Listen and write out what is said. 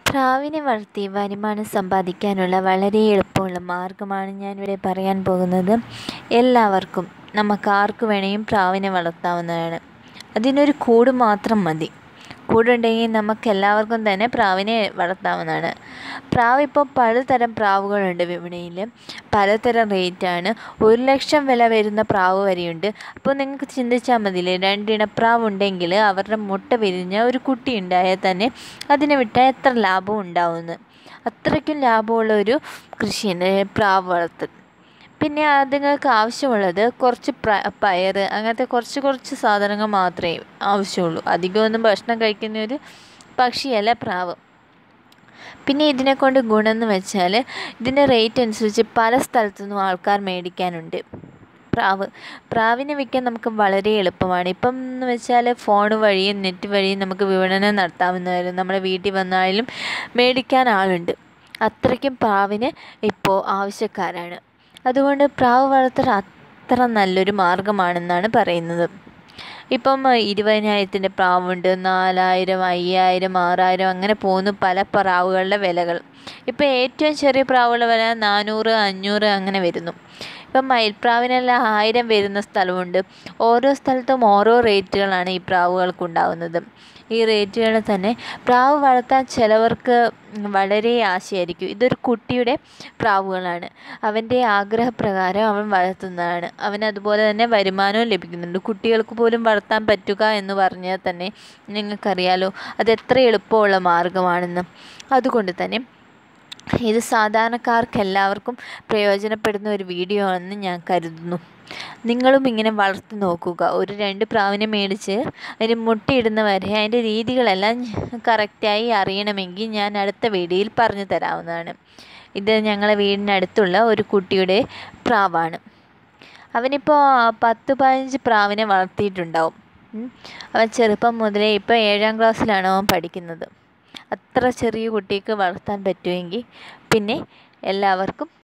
പ്രാവിനെ വളർത്തി വരുമാനം സമ്പാദിക്കാനുള്ള വളരെ എളുപ്പമുള്ള മാർഗ്ഗമാണ് ഞാനിവിടെ പറയാൻ പോകുന്നത് എല്ലാവർക്കും നമുക്ക് ആർക്ക് വേണമെങ്കിലും പ്രാവിനെ വളർത്താവുന്നതാണ് അതിനൊരു കൂട് മാത്രം മതി കൂടുണ്ടെങ്കിൽ നമുക്ക് എല്ലാവർക്കും തന്നെ പ്രാവിനെ വളർത്താവുന്നതാണ് പ്രാവ് ഇപ്പോൾ പലതരം പ്രാവുകളുണ്ട് വിപണിയിൽ പലതരം റേറ്റാണ് ഒരു ലക്ഷം വില വരുന്ന പ്രാവ് വരെയുണ്ട് അപ്പോൾ നിങ്ങൾക്ക് ചിന്തിച്ചാൽ മതിയില്ലേ രണ്ടിണപ്രാവ് ഉണ്ടെങ്കിൽ അവരുടെ മുട്ട വിരിഞ്ഞ ഒരു കുട്ടി ഉണ്ടായാൽ തന്നെ അതിനെ വിട്ടാൽ എത്ര ലാഭം ഉണ്ടാവുമെന്ന് അത്രയ്ക്കും ലാഭമുള്ള ഒരു കൃഷിയാണ് പ്രാവ് വളർത്തൽ പിന്നെ അതുങ്ങൾക്ക് ആവശ്യമുള്ളത് കുറച്ച് പ്ര പയർ അങ്ങനത്തെ കുറച്ച് കുറച്ച് സാധനങ്ങൾ മാത്രമേ ആവശ്യമുള്ളൂ അധികമൊന്നും ഭക്ഷണം കഴിക്കുന്ന ഒരു പക്ഷിയല്ല പ്രാവ് പിന്നെ ഇതിനെ കൊണ്ട് ഗുണമെന്ന് വെച്ചാൽ ഇതിൻ്റെ റേറ്റ് അനുസരിച്ച് പല സ്ഥലത്തു നിന്നും ആൾക്കാർ മേടിക്കാനുണ്ട് പ്രാവ് പ്രാവിനെ വിൽക്കാൻ നമുക്ക് വളരെ എളുപ്പമാണ് ഇപ്പം എന്ന് വെച്ചാൽ ഫോൺ വഴിയും നെറ്റ് വഴിയും നമുക്ക് വിപണനം നടത്താവുന്നതായിരുന്നു നമ്മുടെ വീട്ടിൽ വന്നാലും മേടിക്കാൻ ആളുണ്ട് അത്രയ്ക്കും പ്രാവിന് ഇപ്പോൾ ആവശ്യക്കാരാണ് അതുകൊണ്ട് പ്രാവ് വളർത്തൽ അത്ര നല്ലൊരു മാർഗ്ഗമാണെന്നാണ് പറയുന്നത് ഇപ്പം ഇരുപതിനായിരത്തിൻ്റെ പ്രാവുണ്ട് നാലായിരം അയ്യായിരം ആറായിരം അങ്ങനെ പോകുന്നു പല പ്രാവുകളുടെ വിലകൾ ഇപ്പോൾ ഏറ്റവും ചെറിയ പ്രാവുകളുടെ വില നാനൂറ് അഞ്ഞൂറ് അങ്ങനെ വരുന്നു ഇപ്പം മയിൽപ്രാവിനെല്ലാം ആയിരം വരുന്ന സ്ഥലമുണ്ട് ഓരോ സ്ഥലത്തും ഓരോ റേറ്റുകളാണ് ഈ പ്രാവുകൾക്കുണ്ടാകുന്നത് ഈ റേറ്റുകൾ തന്നെ പ്രാവ് വളർത്താൻ ചിലവർക്ക് വളരെ ആശയായിരിക്കും ഇതൊരു കുട്ടിയുടെ പ്രാവുകളാണ് അവൻ്റെ ആഗ്രഹപ്രകാരം അവൻ വളർത്തുന്നതാണ് അവൻ അതുപോലെ തന്നെ വരുമാനവും ലഭിക്കുന്നുണ്ട് കുട്ടികൾക്ക് പോലും വളർത്താൻ പറ്റുക എന്ന് പറഞ്ഞാൽ തന്നെ നിങ്ങൾക്കറിയാലോ അത് എത്ര എളുപ്പമുള്ള മാർഗ്ഗമാണെന്ന് അതുകൊണ്ട് തന്നെ ഇത് സാധാരണക്കാർക്ക് എല്ലാവർക്കും പ്രയോജനപ്പെടുന്ന ഒരു വീഡിയോ ആണെന്ന് ഞാൻ കരുതുന്നു നിങ്ങളും ഇങ്ങനെ വളർത്തി നോക്കുക ഒരു രണ്ട് പ്രാവിനെ മേടിച്ച് അതിന് മുട്ടയിടുന്ന വരെ അതിൻ്റെ രീതികളെല്ലാം കറക്റ്റായി അറിയണമെങ്കിൽ ഞാൻ അടുത്ത വീഡിയോയിൽ പറഞ്ഞു തരാവുന്നതാണ് ഇത് ഞങ്ങളെ വീടിനടുത്തുള്ള ഒരു കുട്ടിയുടെ പ്രാവാണ് അവനിപ്പോൾ പത്ത് പതിനഞ്ച് പ്രാവിനെ വളർത്തിയിട്ടുണ്ടാവും അവൻ ചെറുപ്പം മുതലേ ഇപ്പോൾ ഏഴാം ക്ലാസ്സിലാണ് അവൻ പഠിക്കുന്നത് അത്ര ചെറിയ കുട്ടിക്ക് വളർത്താൻ പറ്റുമെങ്കിൽ പിന്നെ എല്ലാവർക്കും